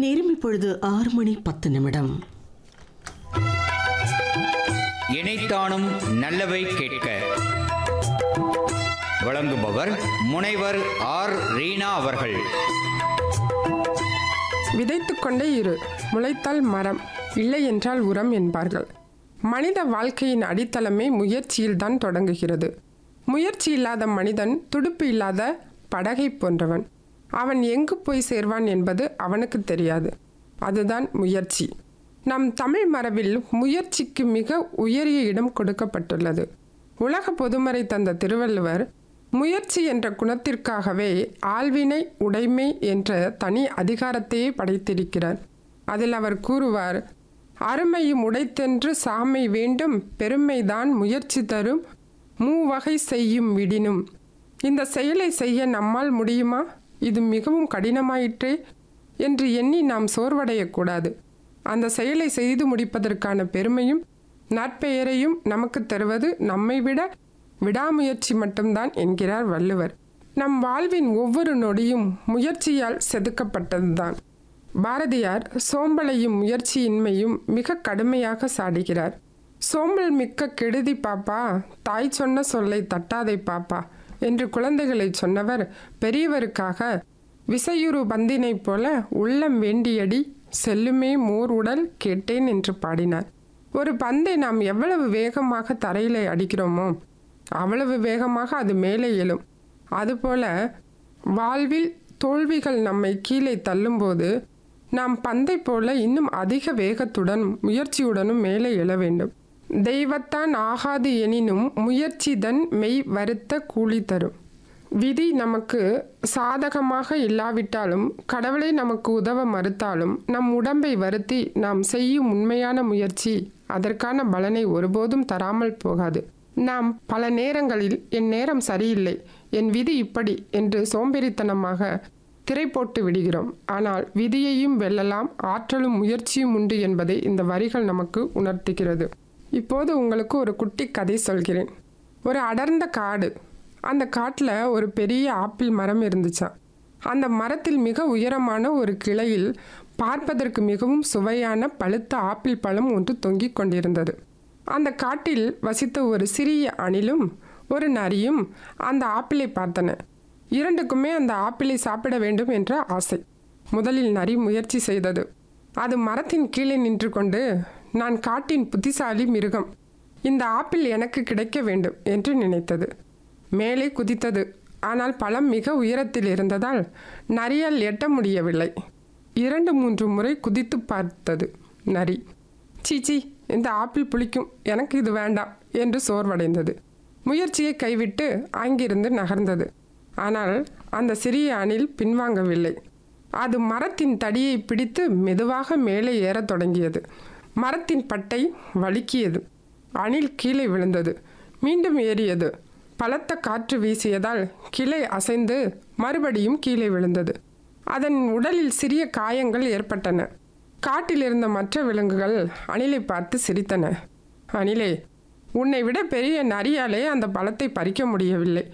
நேரம் இப்பொழுது ஆறு மணி பத்து நிமிடம் இணைத்தானும் நல்லவை கேட்க வழங்குபவர் முனைவர் ஆர் ரீனா அவர்கள் விதைத்துக் கொண்டே இரு முளைத்தால் மரம் இல்லை என்றால் உரம் என்பார்கள் மனித வாழ்க்கையின் அடித்தளமே முயற்சியில்தான் தொடங்குகிறது முயற்சி இல்லாத மனிதன் துடுப்பு இல்லாத படகை போன்றவன் அவன் எங்கு போய் சேர்வான் என்பது அவனுக்கு தெரியாது அதுதான் முயற்சி நம் தமிழ் மரபில் முயற்சிக்கு மிக உயரிய இடம் கொடுக்கப்பட்டுள்ளது உலக பொதுமறை தந்த திருவள்ளுவர் முயற்சி என்ற குணத்திற்காகவே ஆள்வினை உடைமை என்ற தனி அதிகாரத்தையே படைத்திருக்கிறார் அதில் அவர் கூறுவார் அருமையும் உடைத்தென்று சாமை வேண்டும் பெருமைதான் முயற்சி தரும் மூவகை செய்யும் விடினும் இந்த செயலை செய்ய நம்மால் முடியுமா இது மிகவும் கடினமாயிற்றே என்று எண்ணி நாம் சோர்வடையக்கூடாது அந்த செயலை செய்து முடிப்பதற்கான பெருமையும் நற்பெயரையும் நமக்கு தருவது நம்மை விட விடாமுயற்சி மட்டும்தான் என்கிறார் வள்ளுவர் நம் வாழ்வின் ஒவ்வொரு நொடியும் முயற்சியால் செதுக்கப்பட்டதுதான் பாரதியார் சோம்பலையும் முயற்சியின்மையும் மிக கடுமையாக சாடுகிறார் சோம்பல் மிக்க கெடுதி பாப்பா தாய் சொன்ன சொல்லை தட்டாதே பாப்பா என்று குழந்தைகளை சொன்னவர் பெரியவருக்காக விசையுறு பந்தினைப் போல உள்ளம் வேண்டியடி செல்லுமே மோர் உடல் கேட்டேன் என்று பாடினார் ஒரு பந்தை நாம் எவ்வளவு வேகமாக தரையிலே அடிக்கிறோமோ அவ்வளவு வேகமாக அது மேலே எழும் அதுபோல வாழ்வில் தோல்விகள் நம்மை கீழே தள்ளும்போது நாம் பந்தை போல இன்னும் அதிக வேகத்துடன் முயற்சியுடனும் மேலே எழ வேண்டும் தெய்வத்தான் ஆகாது எனினும் முயற்சிதன் மெய் வருத்த கூலி தரும் விதி நமக்கு சாதகமாக இல்லாவிட்டாலும் கடவுளை நமக்கு உதவ மறுத்தாலும் நம் உடம்பை வருத்தி நாம் செய்யும் உண்மையான முயற்சி அதற்கான பலனை ஒருபோதும் தராமல் போகாது நாம் பல நேரங்களில் என் நேரம் சரியில்லை என் விதி இப்படி என்று சோம்பேறித்தனமாக திரை போட்டு விடுகிறோம் ஆனால் விதியையும் வெல்லலாம் ஆற்றலும் முயற்சியும் உண்டு என்பதை இந்த வரிகள் நமக்கு உணர்த்துகிறது இப்போது உங்களுக்கு ஒரு குட்டி கதை சொல்கிறேன் ஒரு அடர்ந்த காடு அந்த காட்டில் ஒரு பெரிய ஆப்பிள் மரம் இருந்துச்சாம் அந்த மரத்தில் மிக உயரமான ஒரு கிளையில் பார்ப்பதற்கு மிகவும் சுவையான பழுத்த ஆப்பிள் பழம் ஒன்று தொங்கிக் கொண்டிருந்தது அந்த காட்டில் வசித்த ஒரு சிறிய அணிலும் ஒரு நரியும் அந்த ஆப்பிளை பார்த்தன இரண்டுக்குமே அந்த ஆப்பிளை சாப்பிட வேண்டும் என்ற ஆசை முதலில் நரி முயற்சி செய்தது அது மரத்தின் கீழே நின்று கொண்டு நான் காட்டின் புத்திசாலி மிருகம் இந்த ஆப்பிள் எனக்கு கிடைக்க வேண்டும் என்று நினைத்தது மேலே குதித்தது ஆனால் பழம் மிக உயரத்தில் இருந்ததால் நரியால் எட்ட முடியவில்லை இரண்டு மூன்று முறை குதித்து பார்த்தது நரி சீச்சி இந்த ஆப்பிள் புளிக்கும் எனக்கு இது வேண்டாம் என்று சோர்வடைந்தது முயற்சியை கைவிட்டு அங்கிருந்து நகர்ந்தது ஆனால் அந்த சிறிய அணில் பின்வாங்கவில்லை அது மரத்தின் தடியை பிடித்து மெதுவாக மேலே ஏறத் தொடங்கியது மரத்தின் பட்டை வழுக்கியது அணில் கீழே விழுந்தது மீண்டும் ஏறியது பலத்த காற்று வீசியதால் கிளை அசைந்து மறுபடியும் கீழே விழுந்தது அதன் உடலில் சிறிய காயங்கள் ஏற்பட்டன காட்டில் இருந்த மற்ற விலங்குகள் அணிலை பார்த்து சிரித்தன அணிலே உன்னை விட பெரிய நரியாலே அந்த பழத்தை பறிக்க முடியவில்லை